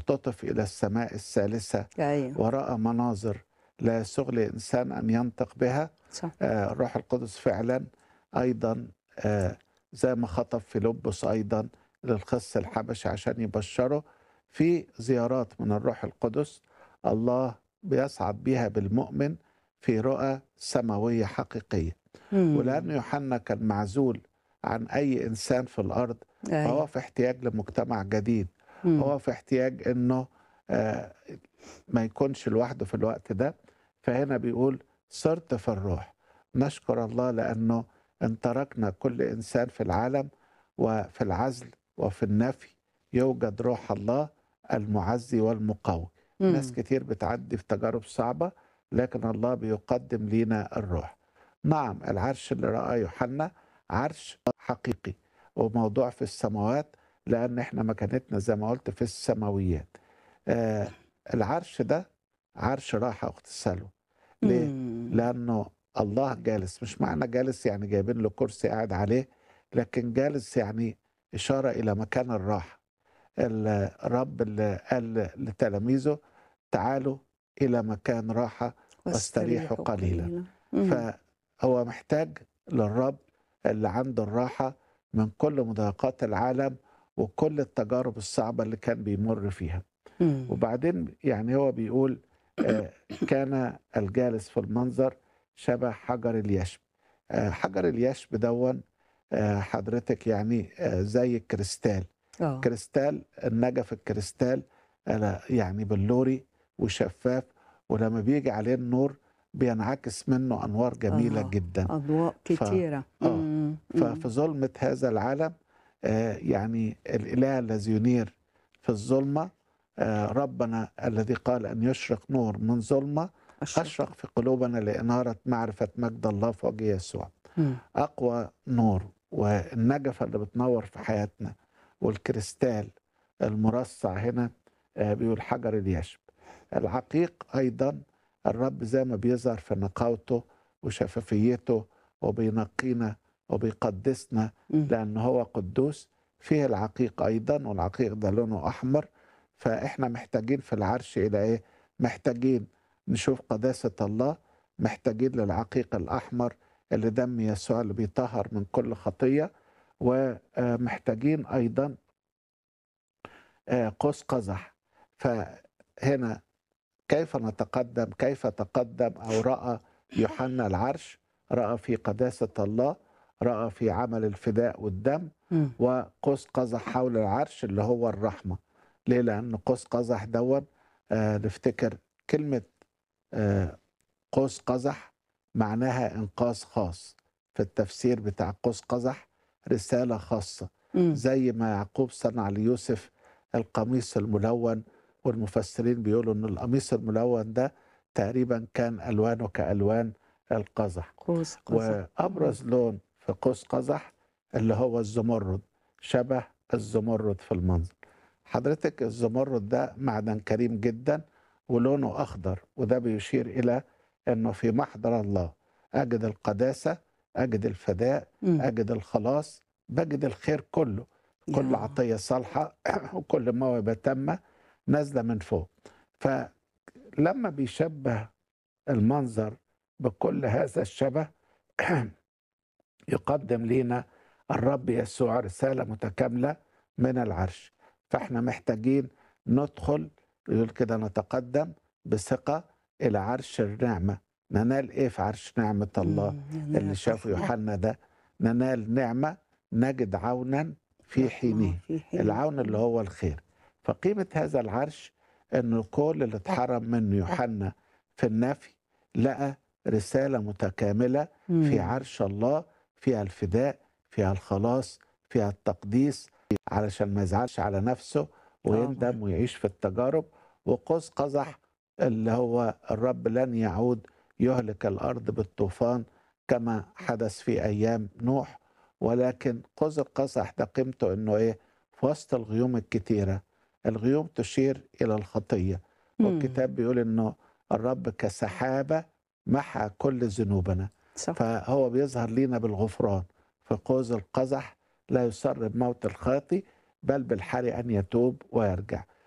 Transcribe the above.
اختطف إلى السماء الثالثة ايوه ورأى مناظر لا يسوغ لإنسان أن ينطق بها صح آه، الروح القدس فعلا أيضا آه، زي ما خطب فيلبس أيضا للخص الحبشي عشان يبشره في زيارات من الروح القدس الله بيصعد بها بالمؤمن في رؤى سماوية حقيقية مم. ولأن يوحنا كان معزول عن أي إنسان في الأرض أيوة. فهو في احتياج لمجتمع جديد مم. هو في احتياج انه آه، ما يكونش لوحده في الوقت ده فهنا بيقول صرت في الروح نشكر الله لانه ان تركنا كل انسان في العالم وفي العزل وفي النفي يوجد روح الله المعزي والمقوي مم. ناس كتير بتعدي في تجارب صعبة لكن الله بيقدم لينا الروح نعم العرش اللي رأى يوحنا عرش حقيقي وموضوع في السماوات لأن احنا مكانتنا زي ما قلت في السماويات آه العرش ده عرش راحة أخت سلوى ليه؟ مم. لأنه الله جالس مش معنى جالس يعني جايبين له كرسي قاعد عليه لكن جالس يعني إشارة إلى مكان الراحة الرب اللي قال لتلاميذه تعالوا إلى مكان راحة واستريحوا قليلا. مم. فهو محتاج للرب اللي عنده الراحة من كل مضايقات العالم وكل التجارب الصعبة اللي كان بيمر فيها مم. وبعدين يعني هو بيقول آه، كان الجالس في المنظر شبه حجر اليشب آه، حجر اليشب دون آه، حضرتك يعني آه، زي الكريستال اه كريستال النجف الكريستال آه، يعني بلوري وشفاف ولما بيجي عليه النور بينعكس منه انوار جميله آه. جدا اضواء كتيره آه. مم. ففي ظلمة هذا العالم آه، يعني الإله الذي ينير في الظلمة آه، ربنا الذي قال أن يشرق نور من ظلمة أشرق. أشرق في قلوبنا لإنارة معرفة مجد الله في وجه يسوع مم. أقوى نور والنجفة اللي بتنور في حياتنا والكريستال المرصع هنا آه، بيقول حجر اليشب العقيق أيضا الرب زي ما بيظهر في نقاوته وشفافيته وبينقينا وبيقدسنا مم. لأن هو قدوس فيه العقيق أيضا والعقيق ده لونه أحمر فإحنا محتاجين في العرش إلى إيه؟ محتاجين نشوف قداسة الله محتاجين للعقيق الأحمر اللي دم يسوع اللي بيطهر من كل خطية ومحتاجين أيضا آه، قوس قزح فهنا كيف نتقدم كيف تقدم أو رأى يوحنا العرش رأى في قداسة الله رأى في عمل الفداء والدم مم. وقوس قزح حول العرش اللي هو الرحمة ليه لأن قوس قزح دون آه نفتكر كلمة آه قوس قزح معناها إنقاذ خاص في التفسير بتاع قوس قزح رسالة خاصة مم. زي ما يعقوب صنع ليوسف القميص الملون والمفسرين بيقولوا ان القميص الملون ده تقريبا كان الوانه كالوان القزح قوس قزح وابرز لون في قوس قزح اللي هو الزمرد شبه الزمرد في المنظر حضرتك الزمرد ده معدن كريم جدا ولونه اخضر وده بيشير الى انه في محضر الله اجد القداسه اجد الفداء مم. اجد الخلاص بجد الخير كله كل يا. عطيه صالحه وكل موهبه تامه نازله من فوق فلما بيشبه المنظر بكل هذا الشبه يقدم لنا الرب يسوع رساله متكامله من العرش فاحنا محتاجين ندخل يقول كده نتقدم بثقه الى عرش النعمه ننال ايه في عرش نعمه الله مم. اللي شافه رحمة. يوحنا ده ننال نعمة نجد عونا في رحمة حينه في حينه. العون اللي هو الخير فقيمة هذا العرش انه كل اللي اتحرم منه يوحنا في النفي لقى رسالة متكاملة مم. في عرش الله فيها الفداء فيها الخلاص فيها التقديس علشان ما يزعلش على نفسه ويندم ويعيش في التجارب وقوس قزح اللي هو الرب لن يعود يهلك الأرض بالطوفان كما حدث في أيام نوح ولكن قوس القزح ده قيمته إنه إيه في وسط الغيوم الكتيرة الغيوم تشير إلى الخطية مم. والكتاب بيقول إنه الرب كسحابة محى كل ذنوبنا صح فهو بيظهر لينا بالغفران في قوس القزح لا يسر بموت الخاطي بل بالحري أن يتوب ويرجع